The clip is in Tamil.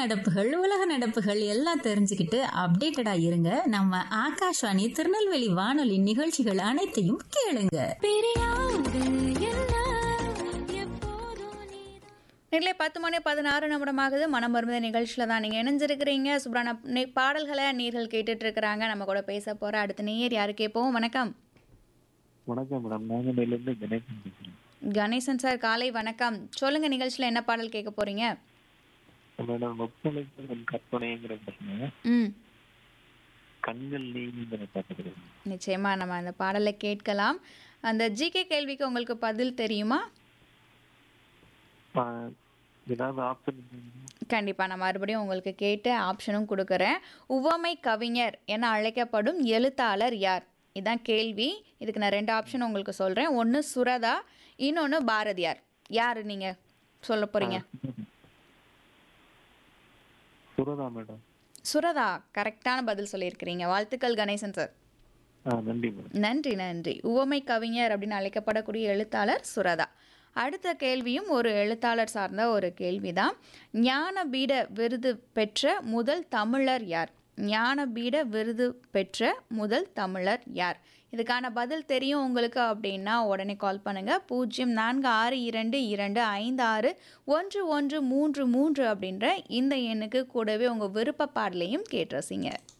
நடப்புகள் உலக நடப்புகள் எல்லாம் தெரிஞ்சுக்கிட்டு அப்டேட்டடா இருங்க நம்ம ஆகாஷ்வாணி திருநெல்வேலி வானொலி நிகழ்ச்சிகள் அனைத்தையும் கேளுங்க நெல்லை பத்து மணி பதினாறு நிமிடமாகுது மனம் மருந்த நிகழ்ச்சியில் தான் நீங்கள் இணைஞ்சிருக்கிறீங்க சுப்ரான நெ- பாடல்களை நீர்கள் கேட்டுட்டு இருக்கிறாங்க நம்ம கூட பேச போகிற அடுத்த நேயர் யாரு கேட்போம் வணக்கம் வணக்கம் மேடம் நாகநேரிலிருந்து கணேசன் பேசுறேன் கணேசன் சார் காலை வணக்கம் சொல்லுங்க நிகழ்ச்சியில் என்ன பாடல் கேட்க போறீங்க மேடம் ஒப்பனைக்கும் கற்பனைங்கிற பிரச்சனை ம் கண்கள் நீங்கிற பாட்டு நிச்சயமா நம்ம அந்த பாடலை கேட்கலாம் அந்த ஜிகே கேள்விக்கு உங்களுக்கு பதில் தெரியுமா ஏதாவது ஆப்ஷன் கண்டிப்பா நான் மறுபடியும் உங்களுக்கு கேட்டு ஆப்ஷனும் கொடுக்குறேன் உவமை கவிஞர் என அழைக்கப்படும் எழுத்தாளர் யார் இதான் கேள்வி இதுக்கு நான் ரெண்டு ஆப்ஷன் உங்களுக்கு சொல்றேன் ஒன்று சுரதா இன்னொன்று பாரதியார் யார் நீங்க சொல்ல போறீங்க சுரதா மேடம் சுரதா கரெக்டான பதில் சொல்லியிருக்கிறீங்க வாழ்த்துக்கள் கணேசன் சார் ஆ நன்றி மேடம் நன்றி நன்றி உவமை கவிஞர் அப்படின்னு அழைக்கப்படக்கூடிய எழுத்தாளர் சுரதா அடுத்த கேள்வியும் ஒரு எழுத்தாளர் சார்ந்த ஒரு கேள்விதான் ஞானபீட விருது பெற்ற முதல் தமிழர் யார் ஞானபீட விருது பெற்ற முதல் தமிழர் யார் இதுக்கான பதில் தெரியும் உங்களுக்கு அப்படின்னா உடனே கால் பண்ணுங்க பூஜ்ஜியம் நான்கு ஆறு இரண்டு இரண்டு ஐந்து ஆறு ஒன்று ஒன்று மூன்று மூன்று அப்படின்ற இந்த எண்ணுக்கு கூடவே உங்கள் விருப்ப பாடலையும் கேட்டு ரசிங்க